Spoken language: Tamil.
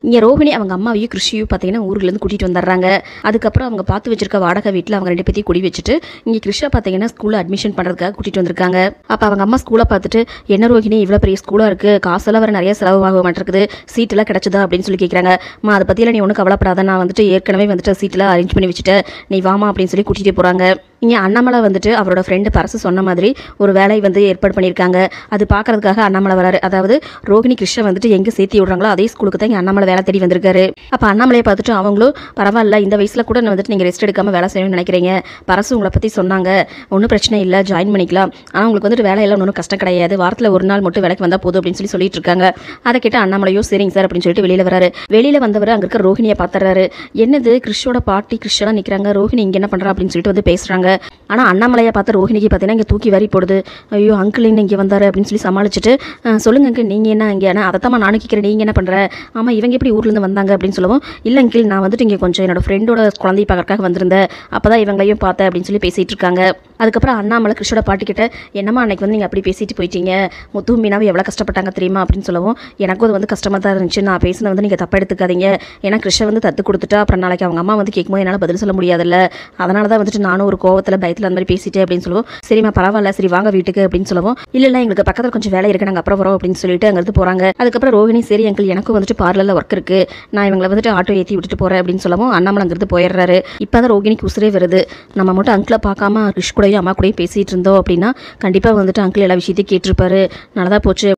இங்கே ரோஹிணி அவங்க அம்மாவையும் கிருஷியும் பார்த்தீங்கன்னா ஊர்லேருந்து கூட்டிகிட்டு வந்துடுறாங்க அதுக்கப்புறம் அவங்க பார்த்து வச்சிருக்க வாடகை வீட்டில் அவங்க ரெண்டு பேத்தையும் குடி வச்சுட்டு இங்கே கிருஷா பார்த்தீங்கன்னா ஸ்கூலில் அட்மிஷன் பண்ணுறதுக்காக கூட்டிகிட்டு வந்திருக்காங்க அப்போ அவங்க அம்மா ஸ்கூலை பார்த்துட்டு என்ன ரோஹிணி இவ்வளோ பெரிய ஸ்கூலாக இருக்குது காசெல்லாம் வேறு நிறைய செலவாக மாட்டிருக்குது சீட்டெல்லாம் கிடச்சதா அப்படின்னு சொல்லி கேட்குறாங்க மா அதை பற்றியெல்லாம் நீ ஒன்றும் கவலைப்படாத நான் வந்துட்டு ஏற்கனவே வந்துட்டு சீட்டெல்லாம் அரேஞ்ச் பண்ணி வச்சுட்டேன் நீ வாமா அப்படின்னு சொல்லி கூட்டிகிட்டு போகிறாங்க இங்கே அண்ணாமலை வந்துட்டு அவரோட ஃப்ரெண்டு பரசு சொன்ன மாதிரி ஒரு வேலை வந்து ஏற்பாடு பண்ணியிருக்காங்க அது பார்க்கறதுக்காக அண்ணாமலை வராரு அதாவது ரோகிணி கிருஷ்ண வந்துட்டு எங்கே சேர்த்தி விடுறாங்களோ அதே ஸ்கூலுக்கு தான் இங்கே அண்ணாமலை வேலை தேடி வந்திருக்காரு அப்போ அண்ணாமலையை பார்த்துட்டு அவங்களும் பரவாயில்ல இந்த வயசில் கூட நான் வந்துட்டு நீங்கள் ரெஸ்ட் எடுக்காமல் வேலை செய்யணும்னு நினைக்கிறீங்க பரசு உங்களை பற்றி சொன்னாங்க ஒன்றும் பிரச்சனை இல்லை ஜாயின் பண்ணிக்கலாம் ஆனால் உங்களுக்கு வந்துட்டு வேலையெல்லாம் ஒன்றும் கஷ்டம் கிடையாது வாரத்தில் ஒரு நாள் மட்டும் வேலைக்கு வந்தால் போதும் அப்படின்னு சொல்லி சொல்லிட்டு இருக்காங்க அதை கேட்டு அண்ணாமலையோ சரிங்க சார் அப்படின்னு சொல்லிட்டு வெளியில் வராரு வெளியில் வந்தவர் அங்கே இருக்க ரோஹிணியை பார்த்துறாரு என்னது கிருஷ்ணோட பாட்டி கிருஷ்ணலாம் நிற்கிறாங்க ரோஹிணி இங்கே என்ன பண்ணுறா அப்படின்னு சொல்லிட்டு வந்து பேசுகிறாங்க ஆனால் அண்ணாமலையை பார்த்து ரோஹிணிக்கு பார்த்தீங்கன்னா இங்கே தூக்கி வாரி போடுது ஐயோ அங்கிள் என்ன இங்கே வந்தார் அப்படின்னு சொல்லி சமாளிச்சுட்டு "அஹ், சொல்லுங்க அங்கிள் நீங்கள் என்ன இங்கே ஆனால் அதை தான் நானும் கேட்குறேன் நீங்கள் என்ன பண்ணுற ஆமாம் இவங்க எப்படி ஊர்லேருந்து வந்தாங்க அப்படின்னு சொல்லவும் இல்லை அங்கிள் நான் வந்துட்டு இங்கே கொஞ்சம் என்னோட ஃப்ரெண்டோட குழந்தைய பார்க்கறக்காக வந்திருந்தேன் அப்போ தான் இவங்களையும் பார்த்தேன் அப்படின்னு சொல்லி பேசிகிட்டு இருக்காங்க அதுக்கப்புறம் அண்ணாமலை கிருஷ்ணோட பாட்டிக்கிட்ட என்னம்மா அன்னைக்கு வந்து நீங்கள் அப்படி பேசிட்டு போயிட்டீங்க முத்து மீனாவும் எவ்வளோ கஷ்டப்பட்டாங்க தெரியுமா அப்படின்னு சொல்லவும் எனக்கும் அது வந்து கஷ்டமாக தான் இருந்துச்சு நான் பேசினது வந்து நீங்கள் தப்பாக எடுத்துக்காதீங்க ஏன்னா கிருஷ்ண வந்து தத்து கொடுத்துட்டா அப்புறம் நாளைக்கு அவங்க அம்மா வந்து கேட்கும்போது என்னால் பதில் சொல்ல முடியாதுல்ல அதனால தான் வந்துட்டு நானும் ஒரு கோவத்தில் பயத்தில் அந்த மாதிரி பேசிட்டேன் அப்படின்னு சொல்லுவோம் சரிம்மா பரவாயில்ல சரி வாங்க வீட்டுக்கு அப்படின்னு சொல்லவும் இல்லை இல்லை எங்களுக்கு பக்கத்தில் கொஞ்சம் வேலை இருக்கு நாங்கள் அப்புறம் வரோம் அப்படின்னு சொல்லிட்டு அங்கேருந்து போகிறாங்க அதுக்கப்புறம் ரோஹிணி சரி அங்கிள் எனக்கும் வந்துட்டு பார்லரில் ஒர்க் இருக்கு நான் இவங்களை வந்துட்டு ஆட்டோ ஏற்றி விட்டுட்டு போகிறேன் அப்படின்னு சொல்லவும் அண்ணாமலை அங்கிருந்து போயிடுறாரு இப்போ தான் ரோகிணிக்கு உசுரே வருது நம்ம மட்டும் அங்கிளை பார்க்காம ரிஷ் கூடயும் அம்மா கூடயும் பேசிகிட்டு இருந்தோம் அப்படின்னா கண்டிப்பாக வந்துட்டு அங்கிள் எல்லா விஷயத்தையும் கேட்டிருப்பாரு நல்லதாக போச்சு